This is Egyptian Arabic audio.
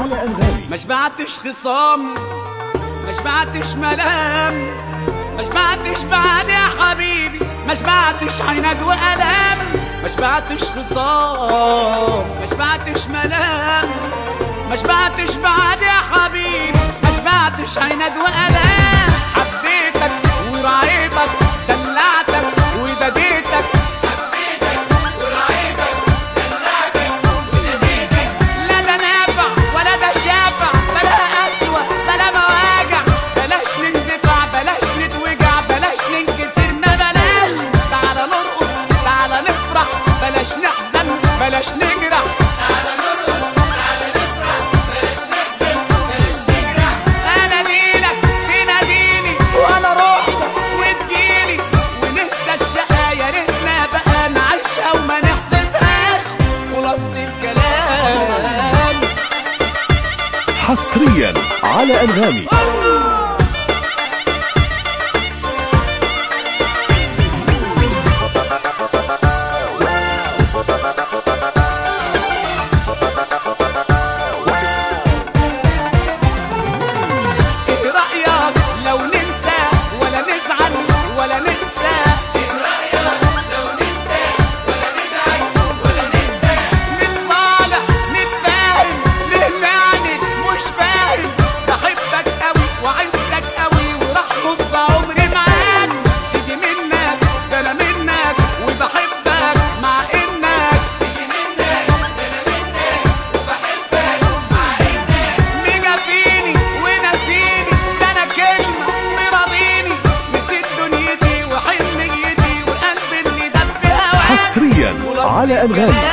على أنغامي ما شبعتش خصام ما شبعتش ملام ما شبعتش بعد يا حبيبي ما شبعتش عناد وألام ما شبعتش خصام ما شبعتش ملام ما شبعتش بعد يا حبيبي ما شبعتش عناد وألام حبيتك ورعيتك دلعتك وبديتك لا ده نافع ولا ده شافع بلا قسوة بلا مواجع بلاش نندفع بلاش نتوجع بلاش ننكسر ما بلاش تعالى نرقص تعالى نفرح بلاش نحزن بلاش نجرح انا دينك تناديني وانا روحك وتجيلي وننسى الشقا يا ريتنا بقى نعيشها وما نحسبهاش خلاصة الكلام حصريا على أنغامي ايه رأيك لو ننسى ولا نزعل ولا ننسى ايه رأيك لو ننسى ولا نزعل ولا ننسى نتصالح نتفاهم ليه معنى مش فاهم بحبك قوي وعزك قوي وراح نص عمري معاك تيجي منك ده انا منك وبحبك مع انك تيجي منك ده انا منك وبحبك مع انك ميجا فيني ونسيني ده انا كلمة مراضيني نسيت دنيتي وحنيتي وقلبي اللي دب هواك حصريا على أنغامي